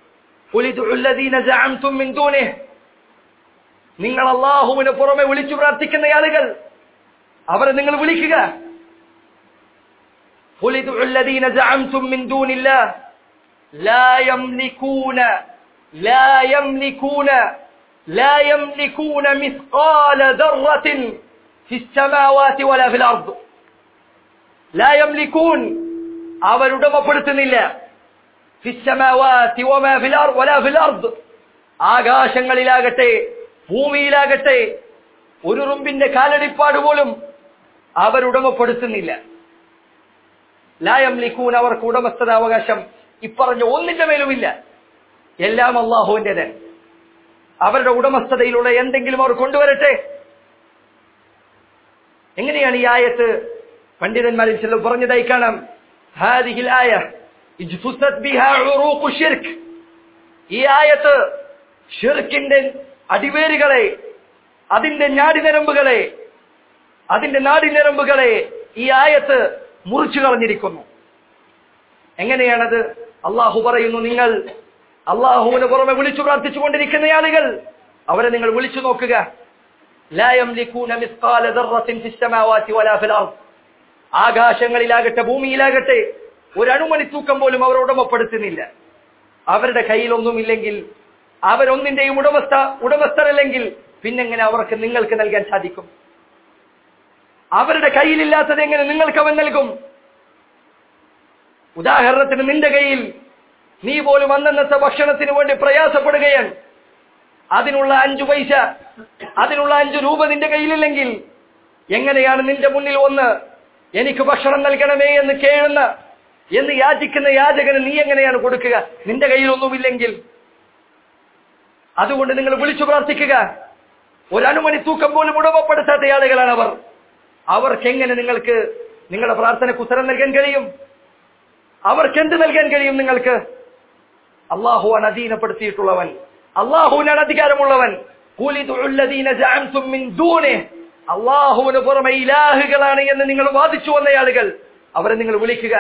നിങ്ങൾ അള്ളാഹുവിന് പുറമെ വിളിച്ചു പ്രാർത്ഥിക്കുന്ന ആളുകൾ അവരെ നിങ്ങൾ വിളിക്കുക قل ادعوا الذين زعمتم من دون الله لا يملكون لا يملكون لا يملكون مثقال ذرة في السماوات ولا في الأرض لا يملكون അവരുടമപ്പെടുത്തുന്നില്ല في السماوات وما في الأرض ولا في الأرض ആകാശങ്ങളിലാകട്ടെ ഭൂമിയിലാകട്ടെ ഒരു റുമ്പിന്റെ കാലടിപ്പാട് പോലും അവരുടമപ്പെടുത്തുന്നില്ല ലായം ലിക്കൂൻ അവർക്ക് ഉടമസ്ഥതാവകാശം ഇപ്പറഞ്ഞ ഒന്നിന്റെ മേലുമില്ല എല്ലാം അള്ളാഹുവിൻ്റെത് അവരുടെ ഉടമസ്ഥതയിലുള്ള എന്തെങ്കിലും അവർ കൊണ്ടുവരട്ടെ എങ്ങനെയാണ് ഈ ആയത്ത് പണ്ഡിതന്മാരിൽ ചിലർ പറഞ്ഞതായി കാണാം ഹാദിഹിൽ ആയ ഈ ആയത്ത് ഷിർക്കിന്റെ അടിവേരുകളെ അതിന്റെ ഞാടിനരമ്പുകളെ അതിന്റെ നാടിനരമ്പുകളെ ഈ ആയത്ത് മുറിച്ചു കളഞ്ഞിരിക്കുന്നു എങ്ങനെയാണത് അള്ളാഹു പറയുന്നു നിങ്ങൾ അള്ളാഹുവിന് പുറമെ വിളിച്ചു പ്രാർത്ഥിച്ചുകൊണ്ടിരിക്കുന്ന ആളുകൾ അവരെ നിങ്ങൾ വിളിച്ചു നോക്കുക ആകാശങ്ങളിലാകട്ടെ ഭൂമിയിലാകട്ടെ ഒരു അണുമണി തൂക്കം പോലും അവർ ഉടമപ്പെടുത്തുന്നില്ല അവരുടെ കയ്യിലൊന്നുമില്ലെങ്കിൽ അവരൊന്നിന്റെയും ഉടമസ്ഥ ഉടമസ്ഥരല്ലെങ്കിൽ പിന്നെങ്ങനെ അവർക്ക് നിങ്ങൾക്ക് നൽകാൻ സാധിക്കും അവരുടെ കയ്യിലില്ലാത്തത് എങ്ങനെ നിങ്ങൾക്ക് അവൻ നൽകും ഉദാഹരണത്തിന് നിന്റെ കയ്യിൽ നീ പോലും അന്നന്നത്തെ ഭക്ഷണത്തിന് വേണ്ടി പ്രയാസപ്പെടുകയാണ് അതിനുള്ള അഞ്ചു പൈസ അതിനുള്ള അഞ്ചു രൂപ നിന്റെ കയ്യിലില്ലെങ്കിൽ എങ്ങനെയാണ് നിന്റെ മുന്നിൽ വന്ന് എനിക്ക് ഭക്ഷണം നൽകണമേ എന്ന് കേഴുന്ന എന്ന് യാചിക്കുന്ന യാചകന് നീ എങ്ങനെയാണ് കൊടുക്കുക നിന്റെ കയ്യിലൊന്നുമില്ലെങ്കിൽ അതുകൊണ്ട് നിങ്ങൾ വിളിച്ചു പ്രാർത്ഥിക്കുക ഒരനുമണി തൂക്കം പോലും ഉടമപ്പെടുത്താത്ത ആളുകളാണ് അവർ അവർക്ക് എങ്ങനെ നിങ്ങൾക്ക് നിങ്ങളുടെ പ്രാർത്ഥനയ്ക്ക് ഉത്തരം നൽകാൻ കഴിയും അവർക്ക് എന്ത് നൽകാൻ കഴിയും നിങ്ങൾക്ക് അള്ളാഹുവാണ് അധീനപ്പെടുത്തിയിട്ടുള്ളവൻ അള്ളാഹുവിനാണ് അധികാരമുള്ളവൻ അള്ളാഹുവിന് പുറമെ ഇലാഹുകളാണ് എന്ന് നിങ്ങൾ വാദിച്ചു വന്ന ആളുകൾ അവരെ നിങ്ങൾ വിളിക്കുക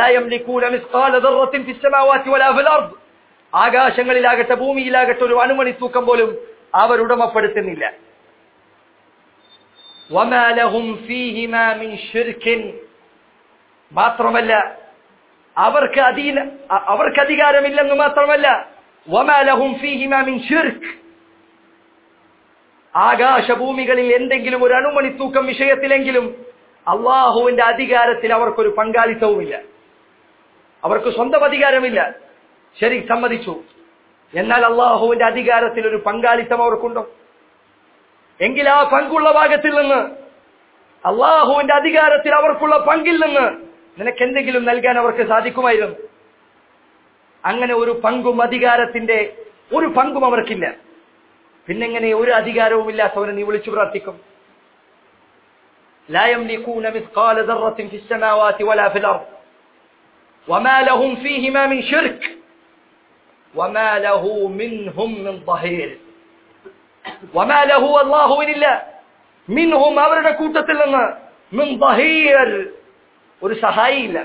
ആകാശങ്ങളിലാകട്ടെ ഭൂമിയിലാകട്ടെ ഒരു അണുമണി തൂക്കം പോലും അവരുടമപ്പെടുത്തുന്നില്ല മാത്രമല്ല അവർക്ക് അധീന അവർക്ക് അധികാരമില്ലെന്ന് മാത്രമല്ല വമാലഹും ഫീഹിമാമിൻ ഷിർക്ക് ആകാശഭൂമികളിൽ എന്തെങ്കിലും ഒരു അണുമണി തൂക്കം വിഷയത്തിലെങ്കിലും അള്ളാഹുവിന്റെ അധികാരത്തിൽ അവർക്കൊരു പങ്കാളിത്തവുമില്ല അവർക്ക് സ്വന്തം അധികാരമില്ല ശരി സമ്മതിച്ചു എന്നാൽ അള്ളാഹുവിന്റെ അധികാരത്തിൽ ഒരു പങ്കാളിത്തം അവർക്കുണ്ടോ എങ്കിൽ ആ പങ്കുള്ള ഭാഗത്തിൽ നിന്ന് അള്ളാഹുവിന്റെ അധികാരത്തിൽ അവർക്കുള്ള പങ്കിൽ നിന്ന് നിനക്ക് എന്തെങ്കിലും നൽകാൻ അവർക്ക് സാധിക്കുമായിരുന്നു അങ്ങനെ ഒരു പങ്കും അധികാരത്തിന്റെ ഒരു പങ്കും അവർക്കില്ല പിന്നെങ്ങനെ ഒരു അധികാരവും ഇല്ലാത്തവനെ നീ വിളിച്ചു പ്രാർത്ഥിക്കും لا يملكون مثقال ذرة في السماوات ولا في الأرض وما لهم فيهما من شرك وما له منهم من ظهير وما له الله إلا منهم അവരുടെ കൂട്ടത്തിൽ നിന്ന് من ظهير ഒരു സഹായിയില്ല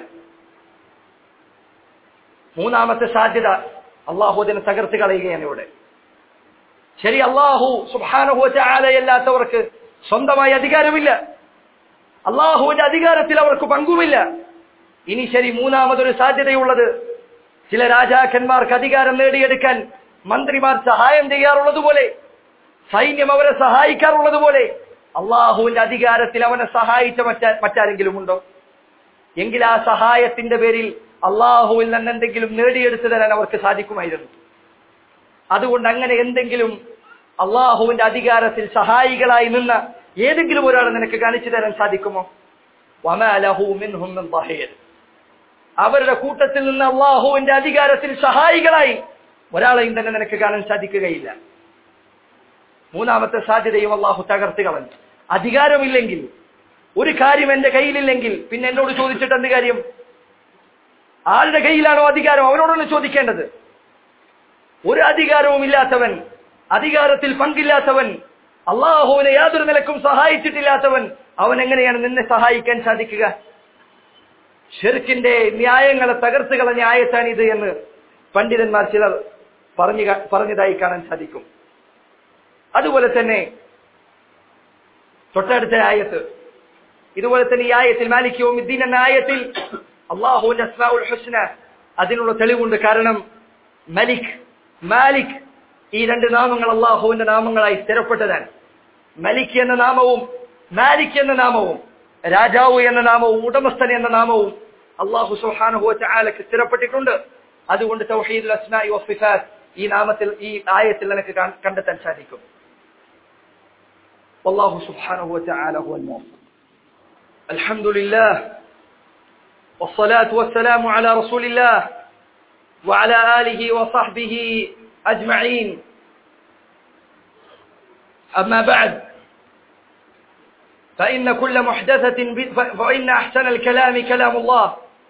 മൂന്നാമത്തെ സാധ്യത അള്ളാഹു അതിനെ തകർത്ത് കളയുകയാണ് ഇവിടെ ശരി അള്ളാഹു സുബാനുഭവല്ലാത്തവർക്ക് സ്വന്തമായി അധികാരമില്ല അള്ളാഹുവിന്റെ അധികാരത്തിൽ അവർക്ക് പങ്കുമില്ല ഇനി ശരി മൂന്നാമതൊരു സാധ്യതയുള്ളത് ചില രാജാക്കന്മാർക്ക് അധികാരം നേടിയെടുക്കാൻ മന്ത്രിമാർ സഹായം ചെയ്യാറുള്ളത് പോലെ സൈന്യം അവരെ സഹായിക്കാറുള്ളത് പോലെ അള്ളാഹുവിന്റെ അധികാരത്തിൽ അവനെ സഹായിച്ച മറ്റാ മറ്റാരെങ്കിലും ഉണ്ടോ എങ്കിൽ ആ സഹായത്തിന്റെ പേരിൽ അള്ളാഹുവിൽ നിന്ന് എന്തെങ്കിലും നേടിയെടുത്തു തരാൻ അവർക്ക് സാധിക്കുമായിരുന്നു അതുകൊണ്ട് അങ്ങനെ എന്തെങ്കിലും അള്ളാഹുവിന്റെ അധികാരത്തിൽ സഹായികളായി നിന്ന ഏതെങ്കിലും ഒരാൾ നിനക്ക് കാണിച്ചു തരാൻ സാധിക്കുമോ വമാലഹു മിൻഹും മിൻ ളഹീർ. അവരുടെ കൂട്ടത്തിൽ നിന്ന് അള്ളാഹുവിന്റെ അധികാരത്തിൽ സഹായികളായി ഒരാളെയും തന്നെ നിനക്ക് കാണാൻ സാധിക്കുകയില്ല മൂന്നാമത്തെ സാധ്യതയും അള്ളാഹു തകർത്ത് കളഞ്ഞു അധികാരമില്ലെങ്കിൽ ഒരു കാര്യം എന്റെ കയ്യിലില്ലെങ്കിൽ പിന്നെ എന്നോട് ചോദിച്ചിട്ട് എന്ത് കാര്യം ആരുടെ കയ്യിലാണോ അധികാരം അവനോടാണ് ചോദിക്കേണ്ടത് ഒരു അധികാരവും ഇല്ലാത്തവൻ അധികാരത്തിൽ പങ്കില്ലാത്തവൻ അള്ളാഹുവിനെ യാതൊരു നിലക്കും സഹായിച്ചിട്ടില്ലാത്തവൻ അവൻ എങ്ങനെയാണ് നിന്നെ സഹായിക്കാൻ സാധിക്കുക ഷെർക്കിന്റെ ന്യായങ്ങളെ തകർത്ത് കളഞ്ഞ ആയത്താണിത് എന്ന് പണ്ഡിതന്മാർ ചിലർ പറഞ്ഞു പറഞ്ഞതായി കാണാൻ സാധിക്കും അതുപോലെ തന്നെ തൊട്ടടുത്ത ആയത്ത് ഇതുപോലെ തന്നെ ഈ ആയത്തിൽ മാലിക്കവും ഇദ്ദീൻ എന്ന ആയത്തിൽ അള്ളാഹുവിന്റെ അസ്മാഉൽ ഹുസ്ന അതിനുള്ള തെളിവുണ്ട് കാരണം മലിക് മാലിക് ഈ രണ്ട് നാമങ്ങൾ അള്ളാഹുവിന്റെ നാമങ്ങളായി സ്ഥിരപ്പെട്ടതാണ് മലിക് എന്ന നാമവും മാലിക് എന്ന നാമവും രാജാവ് എന്ന നാമവും ഉടമസ്ഥൻ എന്ന നാമവും അള്ളാഹു സുഹാനുഹു ചാലക്ക് സ്ഥിരപ്പെട്ടിട്ടുണ്ട് അതുകൊണ്ട് തൗഹീദുൽ അസ്മാഇ വസിഫാത്ത് ഈ നാമത്തിൽ ഈ ആയത്തിൽ നിനക്ക് കാ- കണ്ടെത്താൻ സാധിക്കും والله سبحانه وتعالى هو الموفق الحمد لله والصلاة والسلام على رسول الله وعلى آله وصحبه أجمعين أما بعد فإن كل محدثة ب- فإن أحسن الكلام كلام الله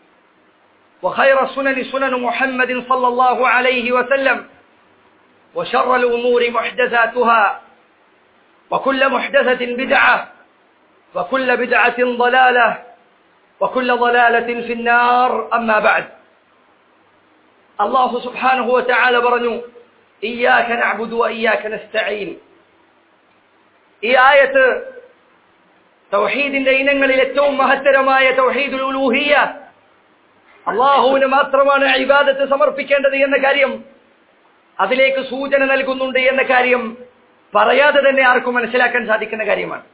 وخير السنن سنن محمد صلى الله عليه وسلم وشر الأمور محدثاتها وكل محدثة بدعة وكل بدعة ضلالة وكل ضلالة في النار أما بعد الله سبحانه وتعالى برنو إياك نعبد وإياك نستعين ഈ ആയത്ത് തൗഹീദിന്റെ ഇനങ്ങളിൽ ഏറ്റവും മഹത്തരമായ തൗഹീദുൽ ഉലൂഹിയ അള്ളാഹുവിന് മാത്രമാണ് ഇബാദത്ത് സമർപ്പിക്കേണ്ടത് എന്ന കാര്യം അതിലേക്ക് സൂചന നൽകുന്നുണ്ട് എന്ന കാര്യം പറയാതെ തന്നെ ആർക്കും മനസ്സിലാക്കാൻ സാധിക്കുന്ന കാര്യമാണ്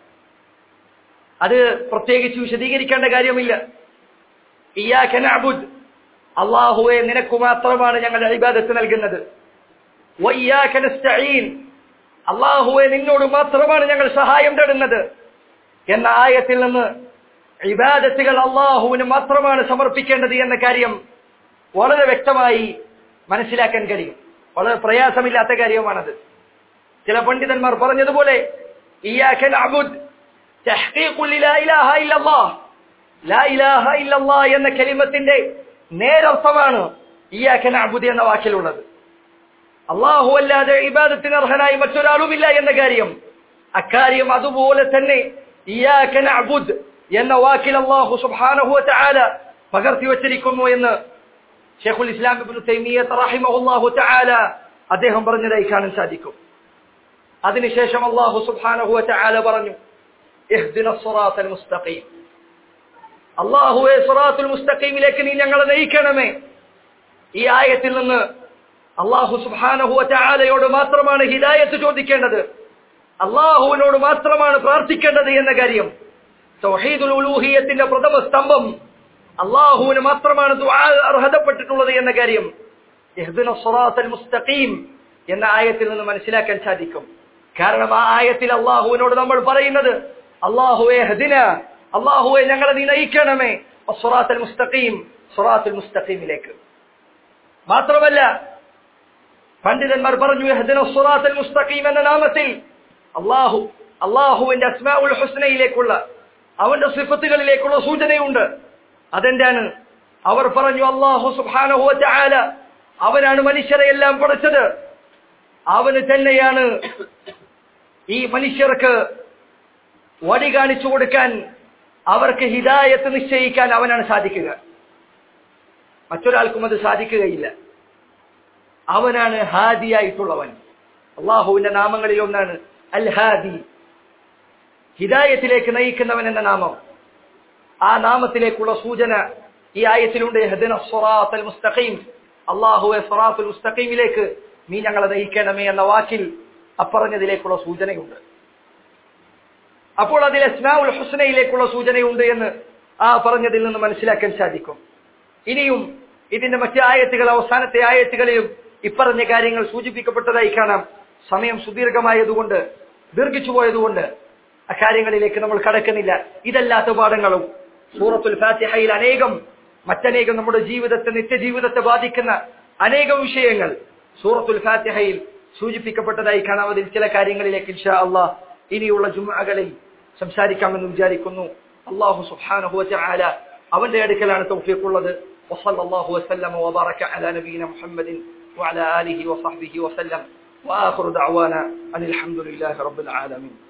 അത് പ്രത്യേകിച്ച് വിശദീകരിക്കേണ്ട കാര്യമില്ല ഇയ്യാക നഅ്ബുദ് അള്ളാഹുവെ നിനക്ക് മാത്രമാണ് ഞങ്ങൾ ഇബാദത്ത് നൽകുന്നത് വയ്യാക നസ്തഈൻ അള്ളാഹുവെ നിന്നോട് മാത്രമാണ് ഞങ്ങൾ സഹായം തേടുന്നത് എന്ന ആയത്തിൽ നിന്ന് ഇബാദത്തുകൾ അള്ളാഹുവിന് മാത്രമാണ് സമർപ്പിക്കേണ്ടത് എന്ന കാര്യം വളരെ വ്യക്തമായി മനസ്സിലാക്കാൻ കഴിയും വളരെ പ്രയാസമില്ലാത്ത കാര്യമാണത് ചില പണ്ഡിതന്മാർ പറഞ്ഞതുപോലെ ഇയ്യാക നഅ്ബുദ് തഹ്ഖീഖുൽ ലാ ഇലാഹ ഇല്ലല്ലാഹ് ലാ ഇലാഹ ഇല്ലല്ലാഹ് എന്ന കലിമത്തിന്റെ നേരർത്ഥമാണ് ഇയ്യാക നഅ്ബുദ് എന്ന വാക്കിലുള്ളത് അള്ളാഹു അല്ലാതെ ഇബാദത്തിന് അർഹനായി മറ്റൊരാളുമില്ല എന്ന കാര്യം അക്കാര്യം അതുപോലെ തന്നെ ഇയ്യാക നഅ്ബുദ് എന്ന വാക്കിൽ അള്ളാഹു സുബ്ഹാനഹു വതആല പകർത്തി വച്ചിരിക്കുന്നു എന്ന് ഷെയ്ഖുൽ ഇസ്ലാം ഇബ്നു തൈമിയ്യത്ത് റഹിമഹുല്ലാഹു തആല അദ്ദേഹം പറഞ്ഞതായി കാണാൻ സാധിക്കും അതിനുശേഷം അള്ളാഹു സുബ്ഹാനഹു വതആല പറഞ്ഞു ഇഹ്ദിന സിറാത്തൽ മുസ്തഖീം അള്ളാഹുവെ സിറാത്തുൽ മുസ്തഖീമിലേക്ക് നീ ഞങ്ങളെ നയിക്കണമേ ഈ ആയത്തിൽ നിന്ന് അള്ളാഹു സുബ്ഹാനഹു വതആലയോട് മാത്രമാണ് ഹിദായത്ത് ചോദിക്കേണ്ടത് അള്ളാഹുവിനോട് മാത്രമാണ് പ്രാർത്ഥിക്കേണ്ടത് എന്ന കാര്യം തൗഹീദുൽ ഉലൂഹിയത്തിന്റെ പ്രഥമ സ്തംഭം അള്ളാഹുവിന് മാത്രമാണ് ദുആ അർഹതപ്പെട്ടിട്ടുള്ളത് എന്ന കാര്യം ഇഹ്ദിന സിറാത്തൽ മുസ്തഖീം എന്ന ആയത്തിൽ നിന്ന് മനസ്സിലാക്കാൻ സാധിക്കും കാരണം ആ ആയത്തിൽ അള്ളാഹുവിനോട് നമ്മൾ പറയുന്നത് അള്ളാഹുവെ ഹദിന അള്ളാഹുവെ ഞങ്ങളെ നീ നയിക്കണമേ സിറാത്തൽ മുസ്തഖീം സിറാത്തുൽ മുസ്തഖീമിലേക്ക് മാത്രമല്ല പണ്ഡിതന്മാർ പറഞ്ഞു ഇഹ്ദിന സിറാത്തൽ മുസ്തഖീം എന്ന നാമത്തിൽ അള്ളാഹു അള്ളാഹുവിന്റെ അസ്മാഉൽ ഹുസ്നയിലേക്കുള്ള അവന്റെ സിഫത്തുകളിലേക്കുള്ള സൂചനയുണ്ട് അതെന്താണ് അവർ പറഞ്ഞു അള്ളാഹു സുബ്ഹാനഹു വ തആല അവനാണ് മനുഷ്യരെ എല്ലാം പഠിച്ചത് അവന് തന്നെയാണ് ഈ മനുഷ്യർക്ക് വഴി കാണിച്ചു കൊടുക്കാൻ അവർക്ക് ഹിദായത്ത് നിശ്ചയിക്കാൻ അവനാണ് സാധിക്കുക മറ്റൊരാൾക്കും അത് സാധിക്കുകയില്ല അവനാണ് ഹാദിയായിട്ടുള്ളവൻ അള്ളാഹുവിന്റെ നാമങ്ങളിൽ ഒന്നാണ് അൽ ഹാദി ഹിദായത്തിലേക്ക് നയിക്കുന്നവൻ എന്ന നാമം ആ നാമത്തിലേക്കുള്ള സൂചന ഈ ആയത്തിലുണ്ട് ഹദിന സ്വറാത്തൽ മുസ്തഖീം അള്ളാഹുവെ സ്വറാത്തുൽ മുസ്തഖീമിലേക്ക് നീ ഞങ്ങളെ നയിക്കണമേ എന്ന വാക്കിൽ അപ്പറഞ്ഞതിലേക്കുള്ള സൂചനയുണ്ട് അപ്പോൾ അതിൽ അസ്മാഉൽ ഹുസ്നയിലേക്കുള്ള സൂചനയുണ്ട് എന്ന് ആ പറഞ്ഞതിൽ നിന്ന് മനസ്സിലാക്കാൻ സാധിക്കും ഇനിയും ഇതിന്റെ മറ്റു ആയത്തുകൾ അവസാനത്തെ ആയത്തുകളിലും ഇപ്പറഞ്ഞ കാര്യങ്ങൾ സൂചിപ്പിക്കപ്പെട്ടതായി കാണാം സമയം സുദീർഘമായതുകൊണ്ട് ദീർഘിച്ചു പോയതുകൊണ്ട് അക്കാര്യങ്ങളിലേക്ക് നമ്മൾ കടക്കുന്നില്ല ഇതല്ലാത്ത പാഠങ്ങളും സൂറത്തുൽ ഫാത്തിഹയിൽ അനേകം മറ്റനേകം നമ്മുടെ ജീവിതത്തെ നിത്യജീവിതത്തെ ബാധിക്കുന്ന അനേകം വിഷയങ്ങൾ സൂറത്തുൽ ഫാത്തിഹയിൽ സൂചിപ്പിക്കപ്പെട്ടതായി കാണാം അതിൽ ചില കാര്യങ്ങളിലേക്ക് ഇൻഷാ അള്ളാഹ് ഇനിയുള്ള ജുമകളിൽ സംസാരിക്കാമെന്ന് വിചാരിക്കുന്നു അള്ളാഹു സുബ്ഹാനഹു വതആല അവന്റെ അടുക്കലാണ് തൗഫീഖുള്ളത് وصلى الله وسلم وبارك على نبينا محمد وعلى آله وصحبه وسلم وآخر دعوانا أن الحمد لله رب العالمين